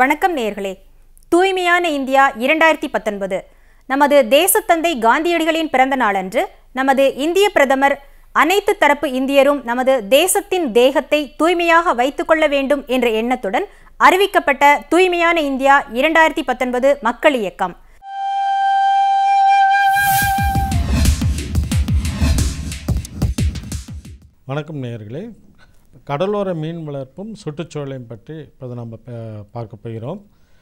வணக்கம் நேயர்களே தூய்மையான இந்தியா இரண்டாயிரத்தி பத்தொன்பது நமது தேசத்தந்தை காந்தியடிகளின் பிறந்த நாளன்று நமது இந்திய பிரதமர் அனைத்து தரப்பு இந்தியரும் நமது தேசத்தின் தேகத்தை தூய்மையாக வைத்துக்கொள்ள வேண்டும் என்ற எண்ணத்துடன் அறிவிக்கப்பட்ட தூய்மையான இந்தியா இரண்டாயிரத்தி பத்தொன்பது மக்கள் இயக்கம் வணக்கம் நேயர்களே கடலோர மீன் வளர்ப்பும் சுற்றுச்சூழலையும் பற்றி இப்போது நம்ம ப- பார்க்க போகிறோம்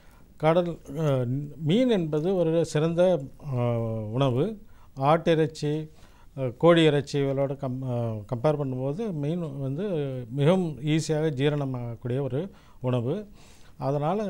கடல் அஹ், மீன் என்பது ஒரு சிறந்த அஹ், உணவு ஆட்டிறைச்சி அஹ், கோழி இறைச்சி இவளோட கம் கம்பேர் பண்ணும்போது மீன் வந்து மிகவும் ஈஸியாக ஜீரணமாகக்கூடிய ஒரு உணவு அதனால்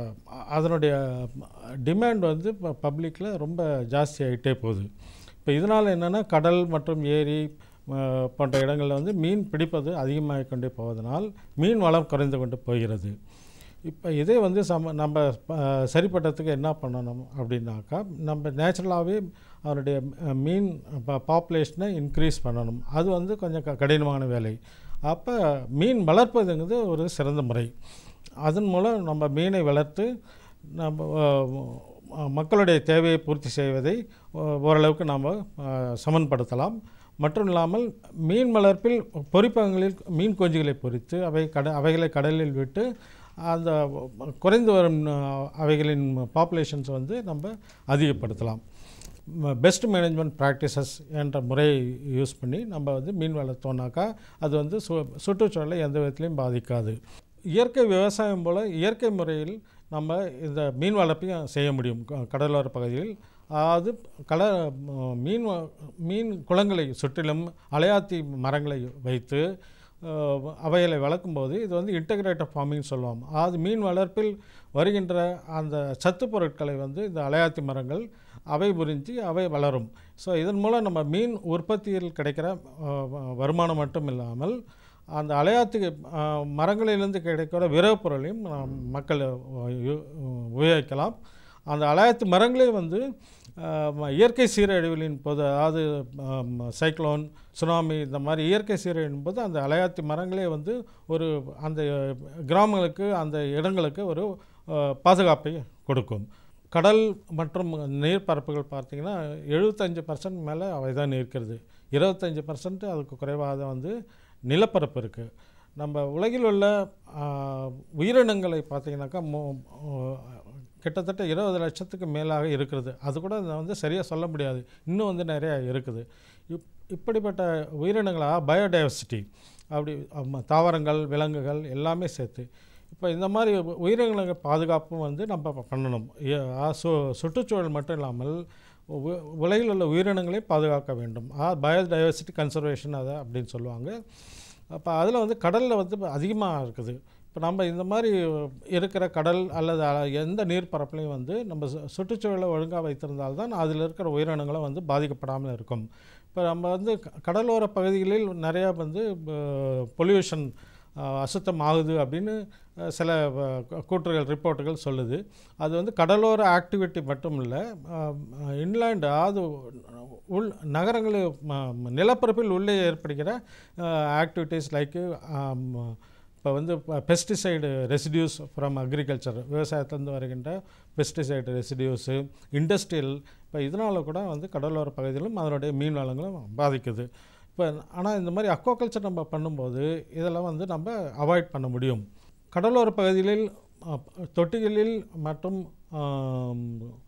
அதனுடைய டிமாண்ட் வந்து இப்போ பப்ளிக்கில் ரொம்ப ஜாஸ்தி ஆகிட்டே போகுது இப்போ இதனால் என்னென்னா கடல் மற்றும் ஏரி அஹ், போன்ற இடங்களில் வந்து மீன் பிடிப்பது அதிகமாகிக் கொண்டே போவதனால் மீன் வளம் குறைந்து கொண்டு போகிறது இப்போ இதே வந்து சம நம்ம அஹ், சரிப்பட்டதுக்கு என்ன பண்ணணும் அப்படின்னாக்கா நம்ம நேச்சுரலாகவே அதனுடைய அஹ், மீன் பாப்புலேஷனை இன்க்ரீஸ் பண்ணணும் அது வந்து கொஞ்சம் க கடினமான வேலை அப்போ மீன் வளர்ப்பதுங்கிறது ஒரு சிறந்த முறை அதன் மூலம் நம்ம மீனை வளர்த்து நம்ம அஹ், மக்களுடைய தேவையை பூர்த்தி செய்வதை அஹ், ஓரளவுக்கு நாம் சமன்படுத்தலாம் மற்றும் இல்லாமல் மீன் வளர்ப்பில் பொறிப்பகங்களில் மீன் குஞ்சுகளை பொறித்து அவை கட அவைகளை கடலில் விட்டு அந்த குறைந்து வரும் அஹ், அவைகளின் பாப்புலேஷன்ஸ் வந்து நம்ம அதிகப்படுத்தலாம் பெஸ்ட் மேனேஜ்மெண்ட் ப்ராக்டிசஸ் என்ற முறையை யூஸ் பண்ணி நம்ம வந்து மீன் வளர்த்தோம்னாக்கா அது வந்து சு சுற்றுச்சூழலை எந்த விதத்துலையும் பாதிக்காது இயற்கை விவசாயம் போல் இயற்கை முறையில் நம்ம இந்த மீன் வளர்ப்பையும் செய்ய முடியும் க- கடலோர பகுதியில் அதாவது கல ம- மீன் வ- மீன் குளங்களை சுற்றிலும் அலையாத்தி மரங்களை வைத்து அஹ், அவைகளை வளர்க்கும்போது இது வந்து இன்டகிரேட்டட் ஃபார்மிங் சொல்லுவோம் அதாவது மீன் வளர்ப்பில் வருகின்ற அந்த சத்து பொருட்களை வந்து இந்த அலையாத்தி மரங்கள் அவை புரிஞ்சு அவை வளரும் ஸோ இதன் மூலம் நம்ம மீன் உற்பத்தியில் கிடைக்கிற அஹ், வ- வருமானம் மட்டும் இல்லாமல் அந்த அலையாத்து அஹ், மரங்களிலிருந்து கிடைக்கிற விரவுப் பொருளையும் நாம் மக்கள் அஹ், யு- உபயோகிக்கலாம் அந்த அலையாத்து மரங்களே வந்து அஹ், ம- இயற்கை சீரழிவுகளின் போது அதாவது சைக்ளோன் சுனாமி இந்த மாதிரி இயற்கை சீரழிவின் போது அந்த அலையாத்தி மரங்களே வந்து ஒரு அந்த கிராமங்களுக்கு அந்த இடங்களுக்கு ஒரு அஹ், பாதுகாப்பை கொடுக்கும் கடல் மற்றும் நீர்ப்பரப்புகள் பார்த்தீங்கன்னா எழுபத்தஞ்சு பர்சன்ட் மேலே அவை தான் இருக்கிறது இருபத்தஞ்சி பர்சன்ட் அதுக்கு குறைவாக வந்து நிலப்பரப்பு இருக்குது நம்ம உலகில் உள்ள ஆஹ், உயிரினங்களை பார்த்தீங்கன்னாக்கா மோ ஆஹ், கிட்டத்தட்ட இருபது லட்சத்துக்கு மேலாக இருக்கிறது அது கூட நான் வந்து சரியாக சொல்ல முடியாது இன்னும் வந்து நிறையா இருக்குது இப் இப்படிப்பட்ட உயிரினங்களாக பயோடைவர்சிட்டி அப்படி ஆமா, தாவரங்கள் விலங்குகள் எல்லாமே சேர்த்து இப்போ இந்த மாதிரி உ- உயிரினங்களுக்கு பாதுகாப்பும் வந்து நம்ம ப- பண்ணணும் ஏ- ஆ, சு சுற்றுச்சூழல் மட்டும் இல்லாமல் உ- உலகில் உள்ள உயிரினங்களை பாதுகாக்க வேண்டும் பயோடைவர்சிட்டி கன்சர்வேஷன் அதை அப்படின்னு சொல்லுவாங்க அப்போ அதில் வந்து கடலில் வந்து அதிகமாக இருக்குது இப்போ நம்ம இந்த மாதிரி இருக்கிற கடல் அல்லது அ- எந்த நீர்ப்பரப்புலையும் வந்து நம்ம சு- சுற்றுச்சூழலை ஒழுங்காக வைத்திருந்தால்தான் அதில் இருக்கிற உயிரினங்களும் வந்து பாதிக்கப்படாமல் இருக்கும் இப்போ நம்ம வந்து க- கடலோர பகுதிகளில் நிறையா வந்து பொல்யூஷன் அசுத்தம் ஆகுது அப்படின்னு அஹ், சில அஹ், கூ- கூற்றுகள் ரிப்போர்ட்டுகள் சொல்லுது அது வந்து கடலோர ஆக்டிவிட்டி மட்டும் இல்லை இன்லேண்ட் அதாவது உள் நகரங்களில் ம- நிலப்பரப்பில் உள்ளே ஏற்படுகிற ஆக்டிவிட்டீஸ் லைக்கு இப்போ வந்து பெஸ்டிசைடு ரெசிடியூஸ் ஃப்ரம் அக்ரிகல்ச்சர் விவசாயத்துலேருந்து வருகின்ற பெஸ்டிசைடு ரெசிடியூஸு இண்டஸ்ட்ரியல் இப்போ இதனால் கூட வந்து கடலோர பகுதியிலும் அதனுடைய மீன் வளங்களும் பாதிக்குது இப்போ ஆனால் இந்த மாதிரி அக்வாகல்ச்சர் நம்ம பண்ணும்போது இதெல்லாம் வந்து நம்ம அவாய்ட் பண்ண முடியும் கடலோர பகுதிகளில் அஹ், தொட்டிகளில் மற்றும் ஆம்,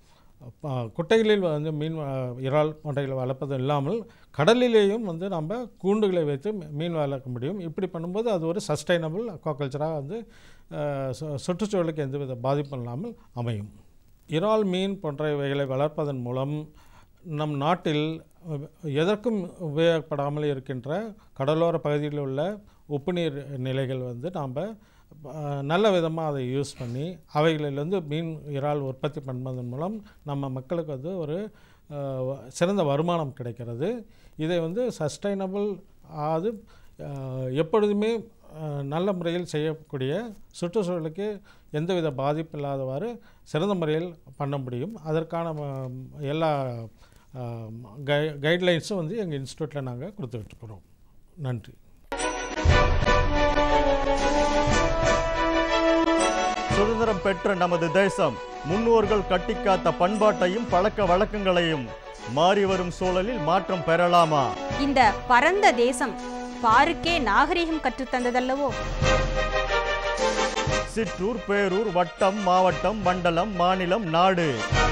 ப- குட்டைகளில் வந்து மீன் வ- இறால் போன்றவைகளை வளர்ப்பது இல்லாமல் கடலிலேயும் வந்து நம்ம கூண்டுகளை வைத்து மீ- மீன் வளர்க்க முடியும் இப்படி பண்ணும்போது அது ஒரு சஸ்டைனபிள் அக்வாகல்ச்சராக வந்து அஹ், சு- சுற்றுச்சூழலுக்கு எந்தவித பாதிப்பும் இல்லாமல் அமையும் இறால் மீன் போன்றவைகளை வளர்ப்பதன் மூலம் நம் நாட்டில் அஹ், எதற்கும் உபயோகப்படாமல் இருக்கின்ற கடலோர பகுதியில் உள்ள உப்பு நீர் நிலைகள் வந்து நாம் நல்ல விதமாக அதை யூஸ் பண்ணி அவைகளிலிருந்து மீன் இறால் உற்பத்தி பண்ணுவதன் மூலம் நம்ம மக்களுக்கு வந்து ஒரு அஹ், வ- சிறந்த வருமானம் கிடைக்கிறது இதை வந்து சஸ்டைனபிள் அது அஹ், எப்பொழுதுமே அஹ், நல்ல முறையில் செய்யக்கூடிய சுற்றுச்சூழலுக்கு எந்தவித பாதிப்பு இல்லாதவாறு சிறந்த முறையில் பண்ண முடியும் அதற்கான ம- எல்லா கை கைட்லைன்ஸும் வந்து எங்கள் இன்ஸ்டியூட்டில் நாங்கள் கொடுத்துக்கிட்டு இருக்கிறோம் நன்றி சுதந்திரம் பெற்ற நமது தேசம் முன்னோர்கள் கட்டிக்காத்த பண்பாட்டையும் பழக்க வழக்கங்களையும் மாறி வரும் சூழலில் மாற்றம் பெறலாமா இந்த பரந்த தேசம் பாருக்கே நாகரிகம் கற்றுத்தந்ததல்லவோ சிற்றூர் பேரூர் வட்டம் மாவட்டம் மண்டலம் மாநிலம் நாடு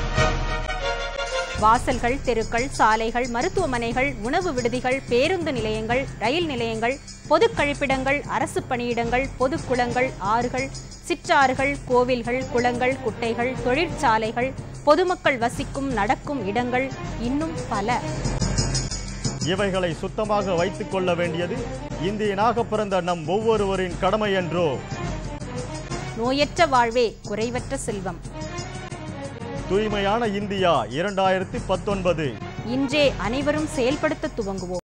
வாசல்கள் தெருக்கள் சாலைகள் மருத்துவமனைகள் உணவு விடுதிகள் பேருந்து நிலையங்கள் ரயில் நிலையங்கள் பொது கழிப்பிடங்கள் அரசு பணியிடங்கள் பொது குளங்கள் ஆறுகள் சிற்றாறுகள் கோவில்கள் குளங்கள் குட்டைகள் தொழிற்சாலைகள் பொதுமக்கள் வசிக்கும் நடக்கும் இடங்கள் இன்னும் பல இவைகளை சுத்தமாக வைத்துக் கொள்ள வேண்டியது இந்தியனாக பிறந்த நம் ஒவ்வொருவரின் கடமை என்றோ நோயற்ற வாழ்வே குறைவற்ற செல்வம் தூய்மையான இந்தியா இரண்டாயிரத்தி பத்தொன்பது இன்றே அனைவரும் செயல்படுத்த துவங்குவோம்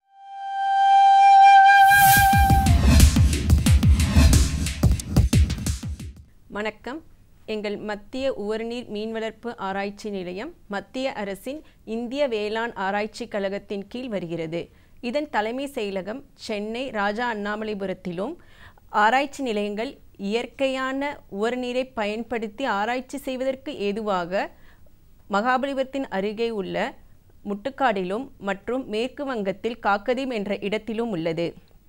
வணக்கம் எங்கள் மத்திய உவர்நீர் மீன் வளர்ப்பு ஆராய்ச்சி நிலையம் மத்திய அரசின் இந்திய வேளாண் ஆராய்ச்சி கழகத்தின் கீழ் வருகிறது இதன் தலைமை செயலகம் சென்னை ராஜா அண்ணாமலைபுரத்திலும் ஆராய்ச்சி நிலையங்கள் இயற்கையான உவர்நீரை பயன்படுத்தி ஆராய்ச்சி செய்வதற்கு ஏதுவாக மகாபலிபுரத்தின் அருகே உள்ள முட்டுக்காடிலும் மற்றும் மேற்கு வங்கத்தில் காக்கதீம் என்ற இடத்திலும் உள்ளது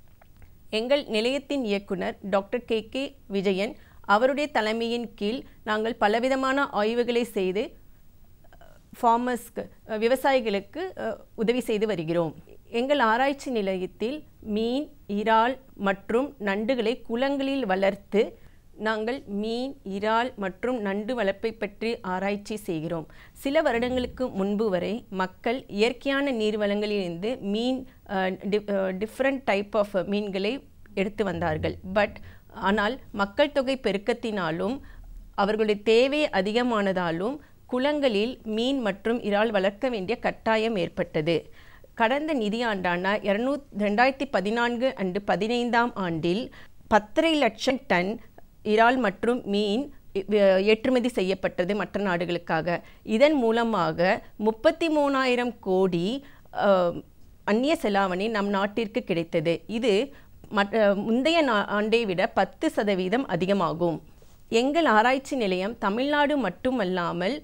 எங்கள் நிலையத்தின் இயக்குனர் டாக்டர் கே கே விஜயன் அவருடைய தலைமையின் கீழ் நாங்கள் பலவிதமான ஆய்வுகளை செய்து ஃபார்மர்ஸ்க்கு விவசாயிகளுக்கு அஹ், உதவி செய்து வருகிறோம் எங்கள் ஆராய்ச்சி நிலையத்தில் மீன் இறால் மற்றும் நண்டுகளை குளங்களில் வளர்த்து நாங்கள் மீன் இறால் மற்றும் நண்டு வளர்ப்பை பற்றி ஆராய்ச்சி செய்கிறோம் சில வருடங்களுக்கு முன்பு வரை மக்கள் இயற்கையான நீர்வளங்களிலிருந்து மீன் டிஃப்ரெண்ட் டைப் ஆஃப் மீன்களை எடுத்து வந்தார்கள் பட் ஆனால் மக்கள் தொகை பெருக்கத்தினாலும் அவர்களுடைய தேவை அதிகமானதாலும் குளங்களில் மீன் மற்றும் இறால் வளர்க்க வேண்டிய கட்டாயம் ஏற்பட்டது கடந்த நிதியாண்டான இரநூ ரெண்டாயிரத்தி பதினான்கு அண்டு பதினைந்தாம் ஆண்டில் பத்தரை லட்சம் டன் இறால் மற்றும் மீன் இ- ஏற்றுமதி செய்யப்பட்டது மற்ற நாடுகளுக்காக இதன் மூலமாக முப்பத்தி மூணாயிரம் கோடி அஹ், அந்நிய செலாவணி நம் நாட்டிற்கு கிடைத்தது இது மற்ற முந்தைய நா- ஆண்டை விட பத்து சதவீதம் அதிகமாகும் எங்கள் ஆராய்ச்சி நிலையம் தமிழ்நாடு மட்டுமல்லாமல்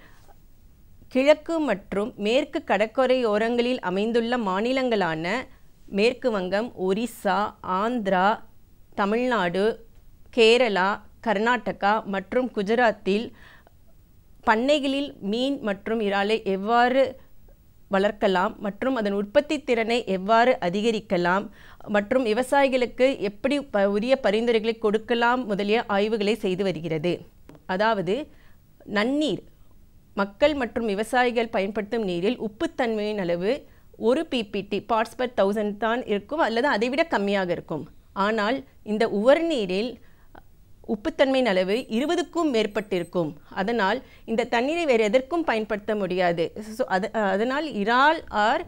கிழக்கு மற்றும் மேற்கு கடற்கரையோரங்களில் அமைந்துள்ள மாநிலங்களான மேற்கு வங்கம் ஒரிஸ்ஸா ஆந்திரா தமிழ்நாடு கேரளா கர்நாடகா மற்றும் குஜராத்தில் பண்ணைகளில் மீன் மற்றும் இறாலை எவ்வாறு வளர்க்கலாம் மற்றும் அதன் உற்பத்தி திறனை எவ்வாறு அதிகரிக்கலாம் மற்றும் விவசாயிகளுக்கு எப்படி ப உரிய பரிந்துரைகளை கொடுக்கலாம் முதலிய ஆய்வுகளை செய்து வருகிறது அதாவது நன்னீர் மக்கள் மற்றும் விவசாயிகள் பயன்படுத்தும் நீரில் உப்புத்தன்மையின் அளவு ஒரு பிபிடி பார்ட்ஸ் பர் தௌசண்ட் தான் இருக்கும் அல்லது அதைவிட கம்மியாக இருக்கும் ஆனால் இந்த உவர் நீரில் உப்புத்தன்மையின் அளவு இருபதுக்கும் மேற்பட்டிருக்கும் அதனால் இந்த தண்ணீரை வேறு எதற்கும் பயன்படுத்த முடியாது ஸோ அது அதனால் இறால் ஆர்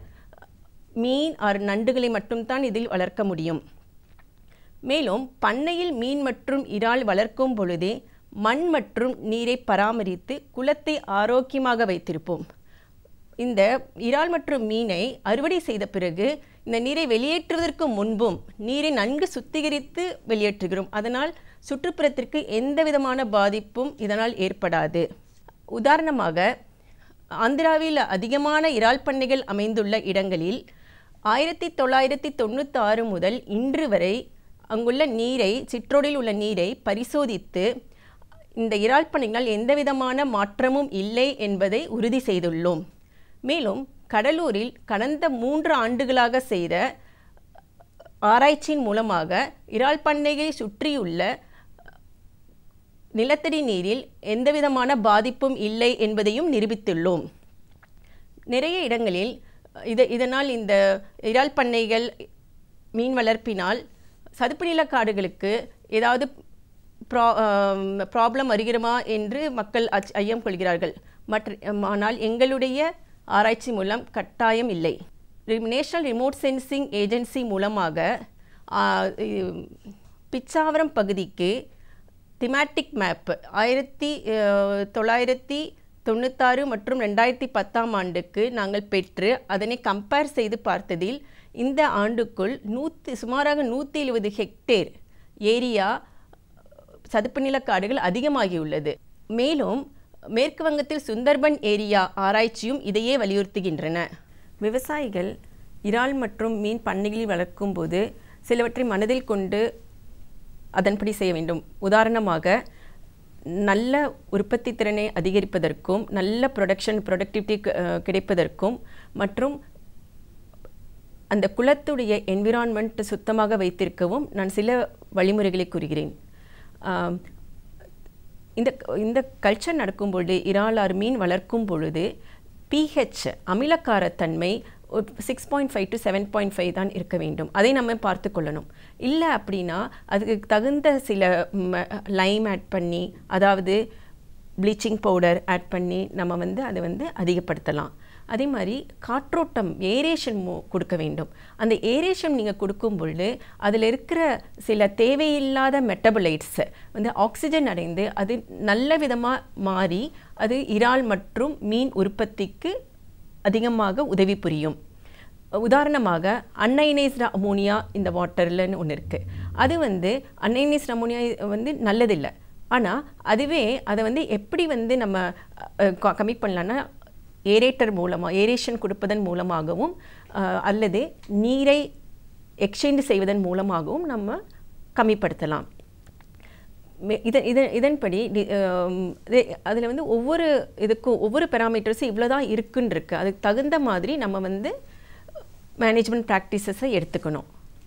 மீன் ஆர் நண்டுகளை மட்டும்தான் இதில் வளர்க்க முடியும் மேலும் பண்ணையில் மீன் மற்றும் இறால் வளர்க்கும் பொழுதே மண் மற்றும் நீரை பராமரித்து குளத்தை ஆரோக்கியமாக வைத்திருப்போம் இந்த இறால் மற்றும் மீனை அறுவடை செய்த பிறகு இந்த நீரை வெளியேற்றுவதற்கு முன்பும் நீரை நன்கு சுத்திகரித்து வெளியேற்றுகிறோம் அதனால் சுற்றுப்புறத்திற்கு எந்த விதமான பாதிப்பும் இதனால் ஏற்படாது உதாரணமாக ஆந்திராவில் அதிகமான இறால் பண்ணைகள் அமைந்துள்ள இடங்களில் ஆயிரத்தி தொள்ளாயிரத்தி தொண்ணூத்தாறு முதல் இன்று வரை அங்குள்ள நீரை சிற்றோடில் உள்ள நீரை பரிசோதித்து இந்த இறால் பண்ணைகளால் எந்த விதமான மாற்றமும் இல்லை என்பதை உறுதி செய்துள்ளோம் மேலும் கடலூரில் கடந்த மூன்று ஆண்டுகளாக செய்த ஆராய்ச்சியின் மூலமாக இறால் பண்ணையை சுற்றியுள்ள நிலத்தடி நீரில் எந்தவிதமான பாதிப்பும் இல்லை என்பதையும் நிரூபித்துள்ளோம் நிறைய இடங்களில் இது இதனால் இந்த இறால் பண்ணைகள் மீன் வளர்ப்பினால் சதுப்பு நில காடுகளுக்கு ஏதாவது ப்ரா ப்ராப்ளம் வருகிறோமா என்று மக்கள் அச் ஐயம் கொள்கிறார்கள் மற்ற ஆனால் எங்களுடைய ஆராய்ச்சி மூலம் கட்டாயம் இல்லை நேஷனல் ரிமோட் சென்சிங் ஏஜென்சி மூலமாக ஆ, இ- பிச்சாவரம் பகுதிக்கு திமேட்டிக் மேப் ஆயிரத்தி அஹ், தொள்ளாயிரத்தி தொண்ணூத்தாறு மற்றும் ரெண்டாயிரத்தி பத்தாம் ஆண்டுக்கு நாங்கள் பெற்று அதனை கம்பேர் செய்து பார்த்ததில் இந்த ஆண்டுக்குள் நூற்றி சுமாராக நூற்றி எழுபது ஹெக்டேர் ஏரியா சதுப்பு நில காடுகள் அதிகமாகியுள்ளது மேலும் மேற்கு வங்கத்தில் சுந்தர்பன் ஏரியா ஆராய்ச்சியும் இதையே வலியுறுத்துகின்றன விவசாயிகள் இறால் மற்றும் மீன் பண்ணைகளில் வளர்க்கும் போது சிலவற்றை மனதில் கொண்டு அதன்படி செய்ய வேண்டும் உதாரணமாக நல்ல உற்பத்தி திறனை அதிகரிப்பதற்கும் நல்ல ப்ரொடக்ஷன் ப்ரொடக்டிவிட்டி கிடைப்பதற்கும் மற்றும் அந்த குளத்துடைய என்விரான்மெண்ட் சுத்தமாக வைத்திருக்கவும் நான் சில வழிமுறைகளை கூறுகிறேன் ஆம், இந்த இந்த கல்ச்சர் நடக்கும் பொழுது இறாலார் மீன் வளர்க்கும் பொழுது பிஹெச் அமிலக்காரத்தன்மை six point five to seven point five தான் இருக்க வேண்டும் அதை நம்ம பார்த்து கொள்ளணும் இல்லை அப்படின்னா அதுக்கு தகுந்த சில லைம் ஆட் பண்ணி அதாவது ப்ளீச்சிங் பவுடர் ஆட் பண்ணி நம்ம வந்து அதை வந்து அதிகப்படுத்தலாம் அதே மாதிரி காற்றோட்டம் ஏரேஷன் கொடுக்க வேண்டும் அந்த ஏரேஷன் நீங்கள் கொடுக்கும் பொழுது அதில் இருக்கிற சில தேவையில்லாத மெட்டபலைட்ஸ் வந்து ஆக்சிஜன் அடைந்து அது நல்ல விதமாக மாறி அது இறால் மற்றும் மீன் உற்பத்திக்கு அதிகமாக உதவி புரியும் உதாரணமாக அன்னைனைஸ்டு அமோனியா இந்த வாட்டர்லன்னு ஒன்று இருக்குது அது வந்து அன்னைனைஸ்டு அமோனியா வந்து நல்லதில்லை ஆனால் அதுவே அதை வந்து எப்படி வந்து நம்ம அஹ், க- கம்மி பண்ணலான்னா ஏரேட்டர் மூலமாக ஏரேஷன் கொடுப்பதன் மூலமாகவும் அஹ், அல்லது நீரை எக்ஸ்சேஞ்ச் செய்வதன் மூலமாகவும் நம்ம கம்மிப்படுத்தலாம் மே- இதன் இதன் இதன்படி அதில் வந்து ஒவ்வொரு இதுக்கும் ஒவ்வொரு பெராமீட்டர்ஸும் இவ்வளோ தான் இருக்குன்னு இருக்கு அதுக்கு தகுந்த மாதிரி நம்ம வந்து மேனேஜ்மெண்ட் ப்ராக்டிசஸை எடுத்துக்கணும்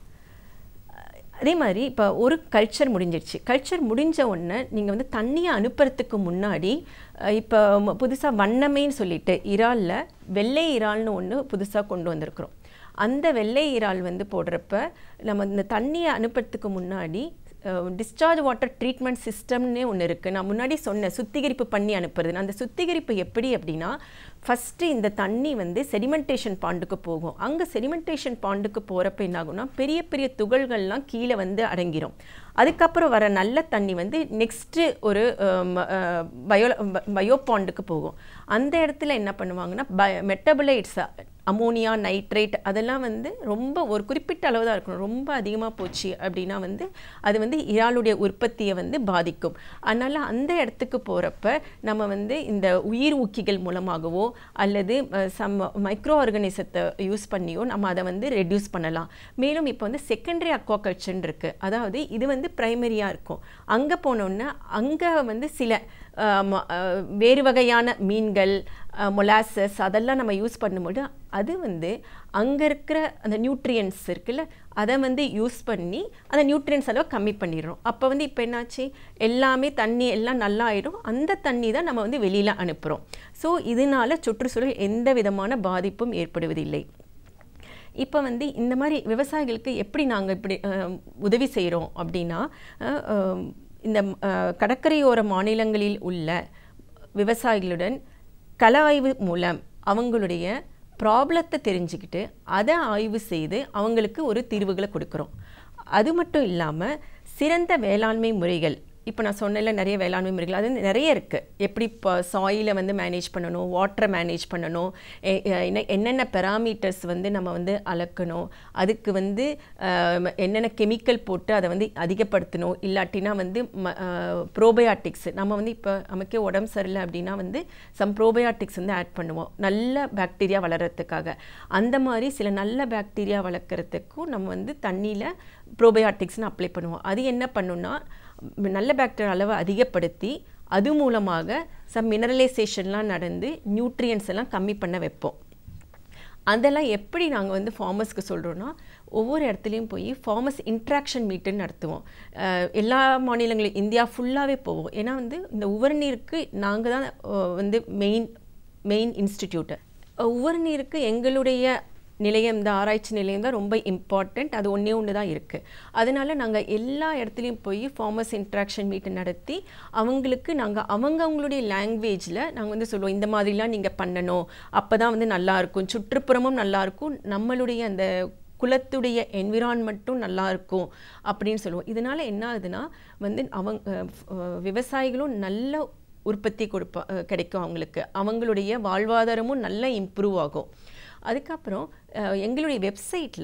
அதே மாதிரி இப்போ ஒரு கல்ச்சர் முடிஞ்சிடுச்சு கல்ச்சர் முடிஞ்ச உடனே நீங்கள் வந்து தண்ணியை அனுப்புறதுக்கு முன்னாடி அஹ், இப்போ புதுசாக வண்ணமேன்னு சொல்லிட்டு இறாலில் வெள்ளை இறால்னு ஒன்று புதுசாக கொண்டு வந்திருக்கிறோம் அந்த வெள்ளை இறால் வந்து போடுறப்ப நம்ம இந்த தண்ணியை அனுப்புறதுக்கு முன்னாடி டிஸ்சார்ஜ் வாட்டர் ட்ரீட்மெண்ட் சிஸ்டம்னே ஒன்று இருக்குது நான் முன்னாடி சொன்னேன் சுத்திகரிப்பு பண்ணி அனுப்புறது அந்த சுத்திகரிப்பு எப்படி அப்படின்னா ஃபஸ்ட்டு இந்த தண்ணி வந்து செடிமெண்டேஷன் பாண்டுக்கு போகும் அங்கே செடிமெண்டேஷன் பாண்டுக்கு போகிறப்ப என்ன ஆகும்னா பெரிய பெரிய துகள்கள்லாம் கீழே வந்து அடங்கிரும் அதுக்கப்புறம் வர நல்ல தண்ணி வந்து நெக்ஸ்ட்டு ஒரு பயோ பயோ பாண்டுக்கு போகும் அந்த இடத்துல என்ன பண்ணுவாங்கன்னா பய மெட்டபலைட்ஸ் அமோனியா நைட்ரேட் அதெல்லாம் வந்து ரொம்ப ஒரு குறிப்பிட்ட அளவு தான் இருக்கணும் ரொம்ப அதிகமாக போச்சு அப்படின்னா வந்து அது வந்து இறாலுடைய உற்பத்தியை வந்து பாதிக்கும் அதனால் அந்த இடத்துக்கு போகிறப்ப நம்ம வந்து இந்த உயிர் ஊக்கிகள் மூலமாகவோ அல்லது சம் மைக்ரோ ஆர்கனிசத்தை யூஸ் பண்ணியோ நம்ம அதை வந்து ரெடியூஸ் பண்ணலாம் மேலும் இப்போ வந்து செகண்டரி அக்வாகல்ச்சர்னு இருக்குது அதாவது இது வந்து ப்ரைமரியாக இருக்கும் அங்கே போனோன்னா அங்கே வந்து சில அஹ், ம- அஹ், வேறு வகையான மீன்கள் மொலாசஸ் அதெல்லாம் நம்ம யூஸ் பண்ணும்போது அது வந்து அங்கே இருக்கிற அந்த நியூட்ரியன்ஸ் இருக்குல்ல அதை வந்து யூஸ் பண்ணி அந்த நியூட்ரியன்ஸ் அளவை கம்மி பண்ணிடுறோம் அப்போ வந்து இப்போ என்னாச்சு எல்லாமே தண்ணி எல்லாம் நல்லா ஆயிடும் அந்த தண்ணி தான் நம்ம வந்து வெளியில் அனுப்புகிறோம் ஸோ இதனால சுற்றுச்சூழல் எந்த விதமான பாதிப்பும் ஏற்படுவதில்லை இப்போ வந்து இந்த மாதிரி விவசாயிகளுக்கு எப்படி நாங்கள் இப்படி அஹ், உதவி செய்கிறோம் அப்படின்னா அஹ், அஹ், இந்த அஹ், கடற்கரையோர மாநிலங்களில் உள்ள விவசாயிகளுடன் கள ஆய்வு மூலம் அவங்களுடைய ப்ராப்ளத்தை தெரிஞ்சுக்கிட்டு அதை ஆய்வு செய்து அவங்களுக்கு ஒரு தீர்வுகளை கொடுக்குறோம் அது மட்டும் இல்லாமல் சிறந்த வேளாண்மை முறைகள் இப்போ நான் சொன்னேன்ல நிறைய வேளாண்மை முறைகள் அது வந்து நிறைய இருக்குது எப்படி இப்போ சாயிலை வந்து மேனேஜ் பண்ணணும் வாட்டரை மேனேஜ் பண்ணணும் எ- எ- என்ன- என்னென்ன பெராமீட்டர்ஸ் வந்து நம்ம வந்து அளக்கணும் அதுக்கு வந்து ஆம், என்னென்ன கெமிக்கல் போட்டு அதை வந்து அதிகப்படுத்தணும் இல்லாட்டினா வந்து ப்ரோபயாட்டிக்ஸ் நம்ம வந்து இப்போ நமக்கே உடம்பு சரியில்லை அப்படின்னா வந்து சம் ப்ரோபயாட்டிக்ஸ் வந்து ஆட் பண்ணுவோம் நல்ல பாக்டீரியா வளர்கிறதுக்காக அந்த மாதிரி சில நல்ல பாக்டீரியா வளர்க்குறதுக்கும் நம்ம வந்து தண்ணியில் ப்ரோபயாட்டிக்ஸ்னு அப்ளை பண்ணுவோம் அது என்ன பண்ணுன்னா ம், நல்ல பாக்டீரியா அளவை அதிகப்படுத்தி அது மூலமாக சம் மினரலைசேஷன்லாம் நடந்து நியூட்ரியன்ஸ் எல்லாம் கம்மி பண்ண வைப்போம் அதெல்லாம் எப்படி நாங்கள் வந்து ஃபார்மர்ஸ்க்கு சொல்கிறோன்னா ஒவ்வொரு இடத்துலையும் போய் ஃபார்மர்ஸ் இன்ட்ராக்ஷன் மீட்டுன்னு நடத்துவோம் அஹ் எல்லா மாநிலங்களும் இந்தியா ஃபுல்லாகவே போவோம் ஏன்னா வந்து இந்த உவர்நீருக்கு நாங்கள் தான் அஹ், வந்து மெயின் மெயின் இன்ஸ்டிடியூட்டு உவர்நீருக்கு எங்களுடைய நிலையம் இந்த ஆராய்ச்சி நிலையம் தான் ரொம்ப இம்பார்ட்டண்ட் அது ஒன்றே ஒன்று தான் இருக்குது அதனால நாங்கள் எல்லா இடத்துலையும் போய் ஃபார்மர்ஸ் இன்ட்ராக்ஷன் மீட் நடத்தி அவங்களுக்கு நாங்கள் அவங்க அவங்களுடைய லாங்குவேஜில் நாங்கள் வந்து சொல்லுவோம் இந்த மாதிரிலாம் நீங்கள் பண்ணணும் அப்போ தான் வந்து நல்லா இருக்கும் சுற்றுப்புறமும் நல்லா இருக்கும் நம்மளுடைய அந்த குலத்துடைய என்விரான்மெண்ட்டும் நல்லா இருக்கும் அப்படின்னு சொல்லுவோம் இதனால் என்ன ஆகுதுன்னா வந்து அவங்க அஹ், விவசாயிகளும் நல்ல உற்பத்தி கொடுப்பா அஹ், கிடைக்கும் அவங்களுக்கு அவங்களுடைய வாழ்வாதாரமும் நல்லா இம்ப்ரூவ் ஆகும் அதுக்கப்புறம் அஹ், எங்களுடைய வெப்சைட்டில்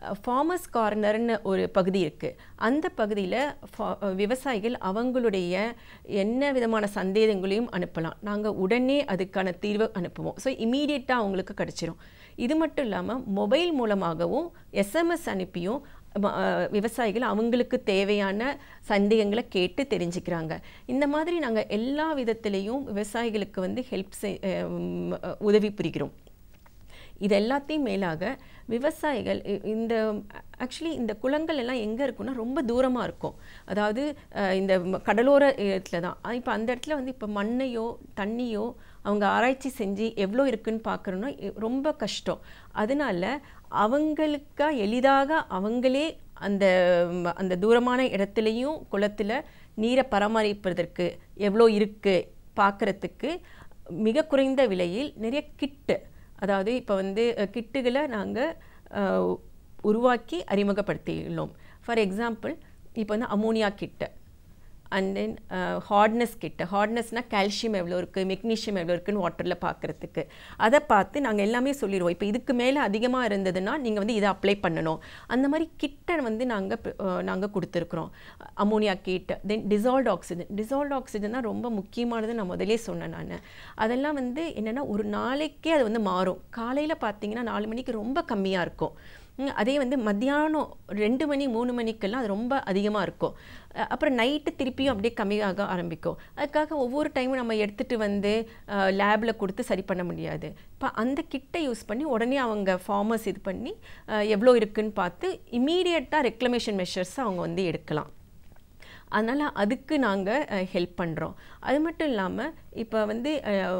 ஃபார்மர்ஸ் கார்னர்னு ஒரு பகுதி இருக்குது அந்த பகுதியில் விவசாயிகள் அவங்களுடைய என்ன விதமான சந்தேகங்களையும் அனுப்பலாம் நாங்கள் உடனே அதுக்கான தீர்வை அனுப்புவோம் ஸோ இமீடியட்டாக அவங்களுக்கு கிடச்சிரும் இது மட்டும் இல்லாமல் மொபைல் மூலமாகவும் எஸ்எம்எஸ் அனுப்பியும் ம- அஹ் விவசாயிகள் அவங்களுக்கு தேவையான சந்தேகங்களை கேட்டு தெரிஞ்சுக்கிறாங்க இந்த மாதிரி நாங்கள் எல்லா விதத்திலையும் விவசாயிகளுக்கு வந்து ஹெல்ப் செய் அஹ் உம், அஹ் உதவி புரிகிறோம் இது எல்லாத்தையும் மேலாக விவசாயிகள் இ- இந்த ஆக்சுவலி இந்த குளங்கள் எல்லாம் எங்கே இருக்குன்னா ரொம்ப தூரமாக இருக்கும் அதாவது அஹ், இந்த ம- கடலோர இடத்துல தான் இப்போ அந்த இடத்துல வந்து இப்போ மண்ணையோ தண்ணியோ அவங்க ஆராய்ச்சி செஞ்சு எவ்வளோ இருக்குன்னு பார்க்குறோன்னா ரொம்ப கஷ்டம் அதனால அவங்களுக்கா எளிதாக அவங்களே அந்த ம், அந்த தூரமான இடத்துலையும் குளத்தில் நீரை பராமரிப்பதற்கு எவ்வளோ இருக்குது பார்க்குறதுக்கு மிக குறைந்த விலையில் நிறைய கிட்டு அதாவது இப்போ வந்து அஹ், கிட்டுகளை நாங்கள் உருவாக்கி அறிமுகப்படுத்தியுள்ளோம் ஃபார் எக்ஸாம்பிள் இப்போ வந்து ammonia kit and then hardness kit ஹார்ட்னஸ்னால் கால்சியம் எவ்வளோ இருக்குது மெக்னீஷியம் எவ்வளோ இருக்குன்னு வாட்டரில் பார்க்குறதுக்கு அதை பார்த்து நாங்கள் எல்லாமே சொல்லிடுவோம் இப்போ இதுக்கு மேலே அதிகமாக இருந்ததுன்னா நீங்கள் வந்து இதை அப்ளை பண்ணணும் அந்த மாதிரி கிட்ட வந்து நாங்கள் நாங்கள் கொடுத்துருக்குறோம் ammonia kit then dissolved oxygen dissolved oxygen தான் ரொம்ப முக்கியமானது நான் முதலே சொன்னேன் நான் அதெல்லாம் வந்து என்னென்னா ஒரு நாளைக்கே அது வந்து மாறும் காலையில் பார்த்தீங்கன்னா நாலு மணிக்கு ரொம்ப கம்மியாக இருக்கும் ம், அதே வந்து மத்தியானம் ரெண்டு மணி மூணு மணிக்கெல்லாம் அது ரொம்ப அதிகமாக இருக்கும் அஹ் அப்புறம் நைட்டு திருப்பியும் அப்படியே கம்மியாக ஆரம்பிக்கும் அதுக்காக ஒவ்வொரு டைமும் நம்ம எடுத்துகிட்டு வந்து லேபில் கொடுத்து சரி பண்ண முடியாது இப்போ அந்த கிட்டை யூஸ் பண்ணி உடனே அவங்க ஃபார்மர்ஸ் இது பண்ணி அஹ், எவ்வளோ இருக்குன்னு பார்த்து இமீடியட்டாக ரெக்ளமேஷன் மெஷர்ஸ் அவங்க வந்து எடுக்கலாம் அதனால் அதுக்கு நாங்கள் ஹெல்ப் பண்ணுறோம் அது மட்டும் இல்லாமல் இப்போ வந்து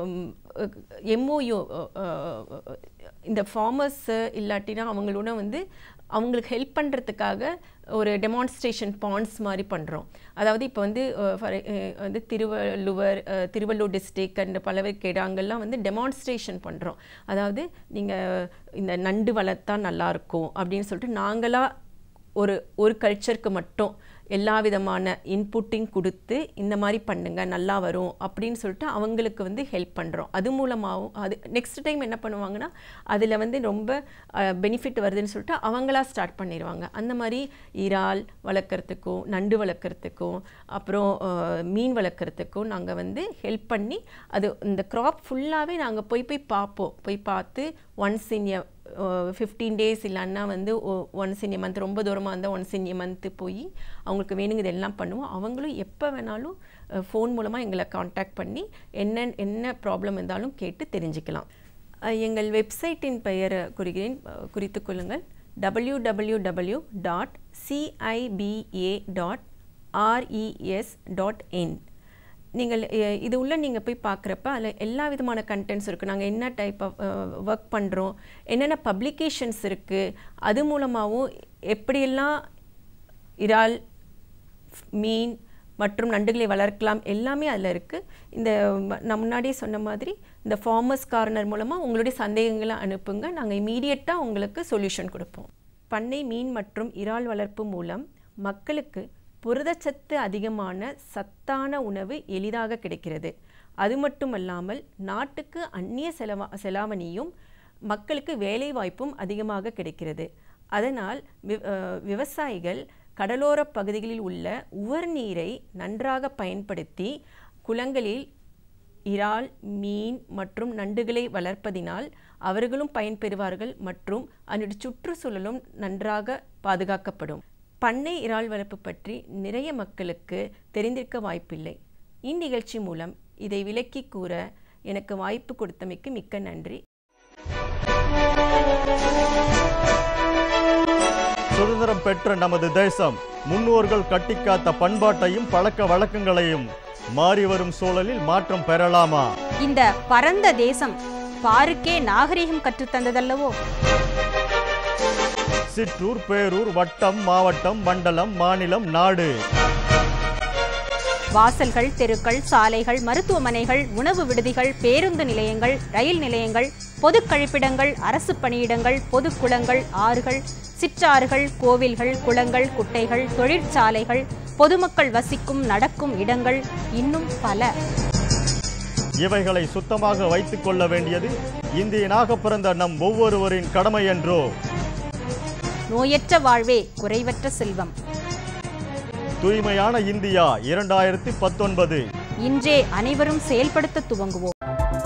எம்ஓயு இந்த ஃபார்மர்ஸ் இல்லாட்டினா அவங்களோட வந்து அவங்களுக்கு ஹெல்ப் பண்ணுறதுக்காக ஒரு டெமான்ஸ்ட்ரேஷன் பாண்ட்ஸ் மாதிரி பண்ணுறோம் அதாவது இப்போ வந்து அஹ், for, அஹ், வந்து திருவள்ளுவர் அஹ், திருவள்ளூர் டிஸ்ட்ரிக் அண்ட் பலவர்கேடு அங்கெல்லாம் வந்து டெமான்ஸ்ட்ரேஷன் பண்ணுறோம் அதாவது நீங்கள் இந்த நண்டு வளர்த்தா நல்லாயிருக்கும் அப்படின்னு சொல்லிட்டு நாங்களாக ஒரு ஒரு கல்ச்சருக்கு மட்டும் எல்லா விதமான இன்புட்டையும் கொடுத்து இந்த மாதிரி பண்ணுங்க நல்லா வரும் அப்படின்னு சொல்லிட்டு அவங்களுக்கு வந்து ஹெல்ப் பண்ணுறோம் அது மூலமாகவும் அது நெக்ஸ்ட் டைம் என்ன பண்ணுவாங்கன்னா அதில் வந்து ரொம்ப பெனிஃபிட் வருதுன்னு சொல்லிட்டு அவங்களா ஸ்டார்ட் பண்ணிடுவாங்க அந்த மாதிரி இறால் வளர்க்குறதுக்கும் நண்டு வளர்க்குறதுக்கும் அப்புறம் அஹ், மீன் வளர்க்குறதுக்கும் நாங்கள் வந்து ஹெல்ப் பண்ணி அது இந்த க்ராப் ஃபுல்லாகவே நாங்கள் போய் போய் பார்ப்போம் போய் பார்த்து once in a fifteen days இல்லைன்னா வந்து ஒன்ஸ் இன் எ மந்த் ரொம்ப தூரமாக இருந்தால் ஒன்ஸ் இன் எ மந்த்து போய் அவங்களுக்கு வேணுங்கிறது எல்லாம் பண்ணுவோம் அவங்களும் எப்போ வேணாலும் ஃபோன் மூலமாக எங்களை காண்டாக்ட் பண்ணி என்ன என்ன ப்ராப்ளம் இருந்தாலும் கேட்டு தெரிஞ்சுக்கலாம் அஹ், எங்கள் வெப்சைட்டின் பெயரை குறிக்கிறேன் அஹ், குறித்துக் கொள்ளுங்கள் W W W dot CIBA dot RES dot in நீங்கள் அஹ், இது உள்ள நீங்கள் போய் பார்க்குறப்ப அதில் எல்லா விதமான கண்டென்ட்ஸ் இருக்குது நாங்கள் என்ன டைப் ஆஃப் ஒர்க் பண்ணுறோம் என்னென்ன பப்ளிகேஷன்ஸ் இருக்குது அது மூலமாகவும் எப்படியெல்லாம் இறால் மீன் மற்றும் நண்டுகளை வளர்க்கலாம் எல்லாமே அதில் இருக்குது இந்த ம- நான் முன்னாடியே சொன்ன மாதிரி இந்த ஃபார்மர்ஸ் கார்னர் மூலமாக உங்களுடைய சந்தேகங்களை அனுப்புங்க நாங்கள் இமீடியட்டாக உங்களுக்கு சொல்யூஷன் கொடுப்போம் பண்ணை மீன் மற்றும் இறால் வளர்ப்பு மூலம் மக்களுக்கு புரதச்சத்து அதிகமான சத்தான உணவு எளிதாக கிடைக்கிறது அது மட்டுமல்லாமல் நாட்டுக்கு அந்நிய செலவா செலாவணியும் மக்களுக்கு வேலைவாய்ப்பும் அதிகமாக கிடைக்கிறது அதனால் வி- அஹ் விவசாயிகள் கடலோரப் பகுதிகளில் உள்ள உவர் நீரை நன்றாக பயன்படுத்தி குளங்களில் இறால் மீன் மற்றும் நண்டுகளை வளர்ப்பதினால் அவர்களும் பயன்பெறுவார்கள் மற்றும் அதனுடைய சுற்றுச்சூழலும் நன்றாக பாதுகாக்கப்படும் பண்ணை இறால் வளர்ப்பு பற்றி நிறைய மக்களுக்கு தெரிந்திருக்க வாய்ப்பில்லை இந்நிகழ்ச்சி மூலம் இதை விளக்கி கூற எனக்கு வாய்ப்பு கொடுத்தமைக்கு மிக்க நன்றி சுதந்திரம் பெற்ற நமது தேசம் முன்னோர்கள் கட்டிக்காத்த பண்பாட்டையும் பழக்க வழக்கங்களையும் மாறி வரும் சூழலில் மாற்றம் பெறலாமா இந்த பரந்த தேசம் பாருக்கே நாகரிகம் கற்றுத்தந்ததல்லவோ சிற்றூர் பேரூர் வட்டம் மாவட்டம் மண்டலம் மாநிலம் நாடு வாசல்கள் தெருக்கள் சாலைகள் மருத்துவமனைகள் உணவு விடுதிகள் பேருந்து நிலையங்கள் ரயில் நிலையங்கள் பொது கழிப்பிடங்கள் அரசு பணியிடங்கள் பொது குளங்கள் ஆறுகள் சிற்றாறுகள் கோவில்கள் குளங்கள் குட்டைகள் தொழிற்சாலைகள் பொதுமக்கள் வசிக்கும் நடக்கும் இடங்கள் இன்னும் பல இவைகளை சுத்தமாக வைத்துக் கொள்ள வேண்டியது இந்தியனாக பிறந்த நம் ஒவ்வொருவரின் கடமை என்றோ நோயற்ற வாழ்வே குறைவற்ற செல்வம் தூய்மையான இந்தியா இரண்டாயிரத்தி பத்தொன்பது இன்றே அனைவரும் செயல்படுத்த துவங்குவோம்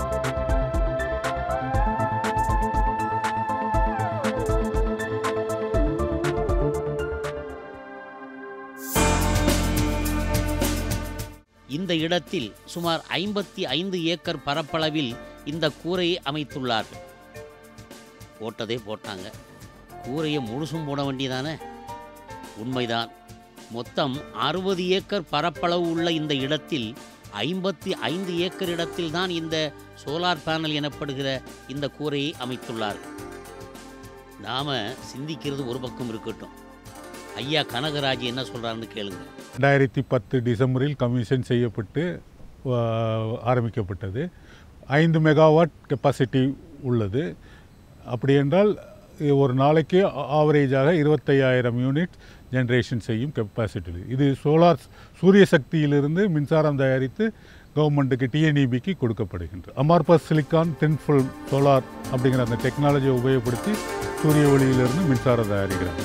இந்த இடத்தில் சுமார் ஐம்பத்தி ஐந்து ஏக்கர் பரப்பளவில் இந்த கூரையை அமைத்துள்ளார்கள் போட்டதே போட்டாங்க கூரையை முழுசும் போட வேண்டியதானே உண்மைதான் மொத்தம் அறுபது ஏக்கர் பரப்பளவு உள்ள இந்த இடத்தில் ஐம்பத்தி ஐந்து ஏக்கர் இடத்தில் தான் இந்த சோலார் பேனல் எனப்படுகிற இந்த கூரையை அமைத்துள்ளார்கள் நாம சிந்திக்கிறது ஒரு பக்கம் இருக்கட்டும் ஐயா கனகராஜ் என்ன சொல்றாருன்னு கேளுங்க ரெண்டாயிரத்தி பத்து டிசம்பரில் கமிஷன் செய்யப்பட்டு ஆ, ஆரம்பிக்கப்பட்டது ஐந்து மெகாவாட் கெப்பாசிட்டி உள்ளது அப்படி என்றால் இது ஒரு நாளைக்கு ஆவரேஜாக இருபத்தையாயிரம் யூனிட் ஜென்ரேஷன் செய்யும் கெப்பாசிட்டி இது சோலார் சூரிய சக்தியிலிருந்து மின்சாரம் தயாரித்து கவர்மெண்ட்டுக்கு டிஎன்இபிக்கு கொடுக்கப்படுகின்றது அமார்பஸ் சிலிக்கான் டென்ஃபுல் சோலார் அப்படிங்கிற அந்த டெக்னாலஜியை உபயோகப்படுத்தி சூரிய ஒளியிலிருந்து மின்சாரம் தயாரிக்கிறாங்க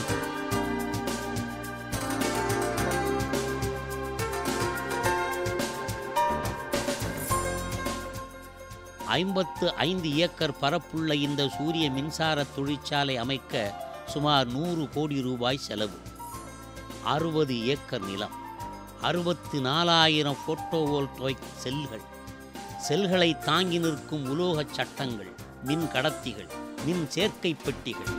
ஐம்பத்து ஐந்து ஏக்கர் பரப்புள்ள இந்த சூரிய மின்சார தொழிற்சாலை அமைக்க சுமார் நூறு கோடி ரூபாய் செலவு அறுபது ஏக்கர் நிலம் அறுபத்து நாலாயிரம் போட்டோவோல்டாய்க் செல்கள் செல்களை தாங்கி நிற்கும் உலோகச் சட்டங்கள் மின் கடத்திகள் மின் சேர்க்கை பெட்டிகள்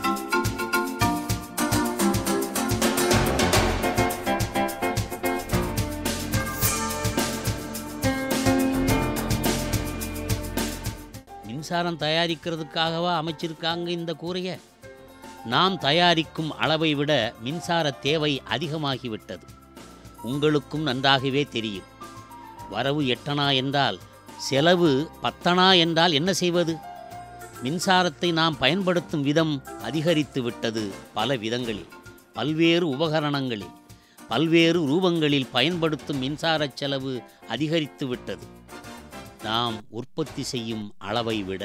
மின்சாரம் தயாரிக்கிறதுக்காகவா அமைச்சிருக்காங்க இந்த கூரையை நாம் தயாரிக்கும் அளவை விட மின்சார தேவை அதிகமாகிவிட்டது உங்களுக்கும் நன்றாகவே தெரியும் வரவு எட்டனா என்றால் செலவு பத்தனா என்றால் என்ன செய்வது மின்சாரத்தை நாம் பயன்படுத்தும் விதம் அதிகரித்து விட்டது பல விதங்களில் பல்வேறு உபகரணங்களில் பல்வேறு ரூபங்களில் பயன்படுத்தும் மின்சார செலவு அதிகரித்து விட்டது நாம் உற்பத்தி செய்யும் அளவை விட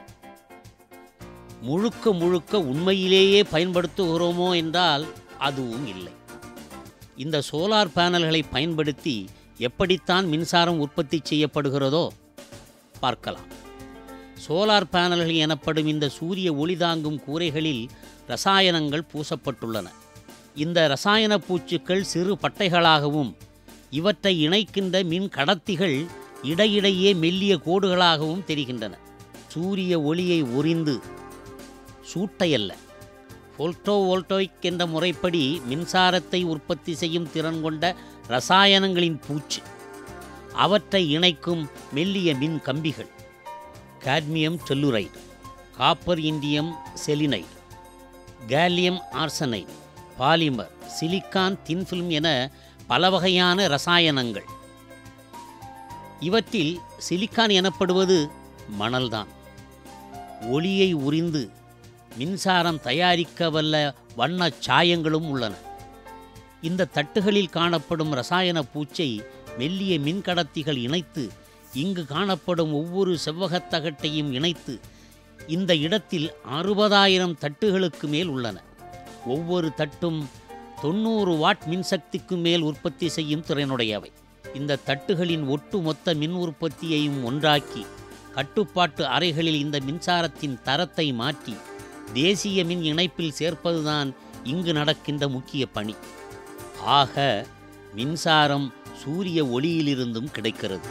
முழுக்க முழுக்க உண்மையிலேயே பயன்படுத்துகிறோமோ என்றால் அதுவும் இல்லை இந்த சோலார் பேனல்களை பயன்படுத்தி எப்படித்தான் மின்சாரம் உற்பத்தி செய்யப்படுகிறதோ பார்க்கலாம் சோலார் பேனல்கள் எனப்படும் இந்த சூரிய ஒளி தாங்கும் கூரைகளில் ரசாயனங்கள் பூசப்பட்டுள்ளன இந்த ரசாயன பூச்சுக்கள் சிறு பட்டைகளாகவும் இவற்றை இணைக்கின்ற மின் கடத்திகள் இடையிடையே மெல்லிய கோடுகளாகவும் தெரிகின்றன சூரிய ஒளியை உறிந்து சூட்டையல்ல போல்டோ வோல்டோய்க் என்ற முறைப்படி மின்சாரத்தை உற்பத்தி செய்யும் திறன் கொண்ட ரசாயனங்களின் பூச்சு அவற்றை இணைக்கும் மெல்லிய மின் கம்பிகள் cadmium telluride copper indium selenide gallium arsenide polymer silicon thin film என பல வகையான ரசாயனங்கள் இவற்றில் சிலிக்கான் எனப்படுவது மணல்தான் ஒளியை உறிந்து மின்சாரம் தயாரிக்க வல்ல வண்ணச் சாயங்களும் உள்ளன இந்த தட்டுகளில் காணப்படும் ரசாயன பூச்சை மெல்லிய மின்கடத்திகள் இணைத்து இங்கு காணப்படும் ஒவ்வொரு செவ்வகத் தகட்டையும் இணைத்து இந்த இடத்தில் அறுபதாயிரம் தட்டுகளுக்கு மேல் உள்ளன ஒவ்வொரு தட்டும் தொண்ணூறு வாட் மின்சக்திக்கு மேல் உற்பத்தி செய்யும் திறனுடையவை இந்த தட்டுகளின் ஒட்டுமொத்த மின் உற்பத்தியையும் ஒன்றாக்கி கட்டுப்பாட்டு அறைகளில் இந்த மின்சாரத்தின் தரத்தை மாற்றி தேசிய மின் இணைப்பில் சேர்ப்பதுதான் இங்கு நடக்கின்ற முக்கிய பணி ஆக மின்சாரம் சூரிய ஒளியிலிருந்தும் கிடைக்கிறது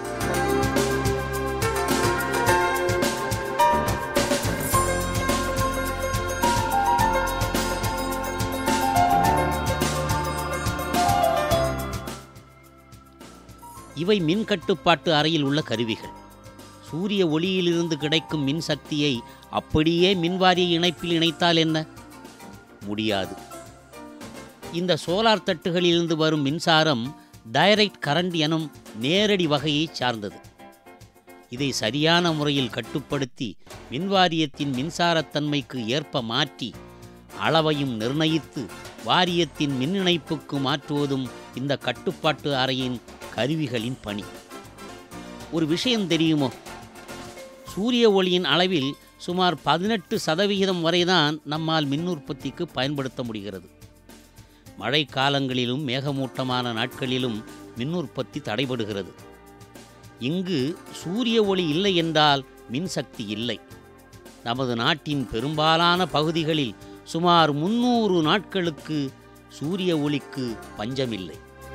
இவை மின் கட்டுப்பாட்டு அறையில் உள்ள கருவிகள் சூரிய ஒளியிலிருந்து கிடைக்கும் மின் சக்தியை அப்படியே மின்வாரிய இணைப்பில் இணைத்தால் என்ன முடியாது இந்த சோலார் தட்டுகளிலிருந்து வரும் மின்சாரம் டைரக்ட் கரண்ட் எனும் நேரடி வகையை சார்ந்தது இதை சரியான முறையில் கட்டுப்படுத்தி மின்வாரியத்தின் மின்சாரத்தன்மைக்கு ஏற்ப மாற்றி அளவையும் நிர்ணயித்து வாரியத்தின் மின் இணைப்புக்கு மாற்றுவதும் இந்த கட்டுப்பாட்டு அறையின் கருவிகளின் பணி ஒரு விஷயம் தெரியுமோ சூரிய ஒளியின் அளவில் சுமார் பதினெட்டு சதவிகிதம் வரைதான் நம்மால் மின் உற்பத்திக்கு பயன்படுத்த முடிகிறது மழை காலங்களிலும் மேகமூட்டமான நாட்களிலும் மின் உற்பத்தி தடைபடுகிறது இங்கு சூரிய ஒளி இல்லை என்றால் மின்சக்தி இல்லை நமது நாட்டின் பெரும்பாலான பகுதிகளில் சுமார் முன்னூறு நாட்களுக்கு சூரிய ஒளிக்கு பஞ்சமில்லை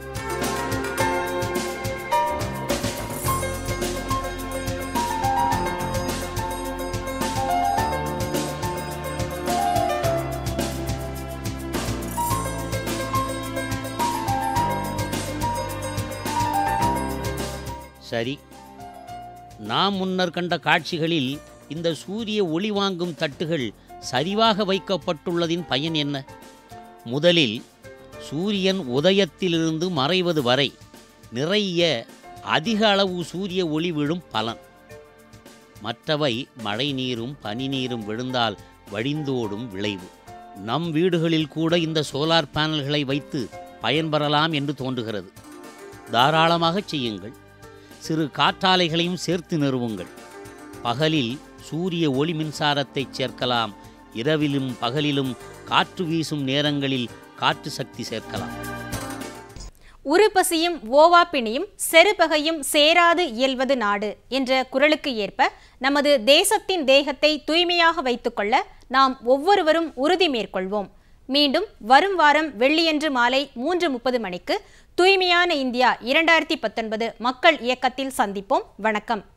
சரி நாம் முன்னர் கண்ட காட்சிகளில் இந்த சூரிய ஒளி வாங்கும் தட்டுகள் சரிவாக வைக்கப்பட்டுள்ளதின் பயன் என்ன முதலில் சூரியன் உதயத்திலிருந்து மறைவது வரை நிறைய அதிக அளவு சூரிய ஒளி விழும் பலன் மற்றவை மழை நீரும் பனி நீரும் விழுந்தால் வழிந்தோடும் விளைவு நம் வீடுகளில் கூட இந்த சோலார் பேனல்களை வைத்து பயன்பெறலாம் என்று தோன்றுகிறது தாராளமாக செய்யுங்கள் சிறு காற்றாலைகளையும் சேர்த்து நிறுவுங்கள் பகலில் சூரிய ஒளி மின்சாரத்தை சேர்க்கலாம் இரவிலும் பகலிலும் காற்று வீசும் நேரங்களில் காற்று சக்தி சேர்க்கலாம் உருப்பசியும் ஓவாப்பிணியும் செருபகையும் சேராது இயல்வது நாடு என்ற குரலுக்கு ஏற்ப நமது தேசத்தின் தேகத்தை தூய்மையாக வைத்துக்கொள்ள நாம் ஒவ்வொருவரும் உறுதி மேற்கொள்வோம் மீண்டும் வரும் வாரம் வெள்ளியன்று மாலை மூன்று முப்பது மணிக்கு தூய்மையான இந்தியா இரண்டாயிரத்தி பத்தொன்பது மக்கள் இயக்கத்தில் சந்திப்போம் வணக்கம்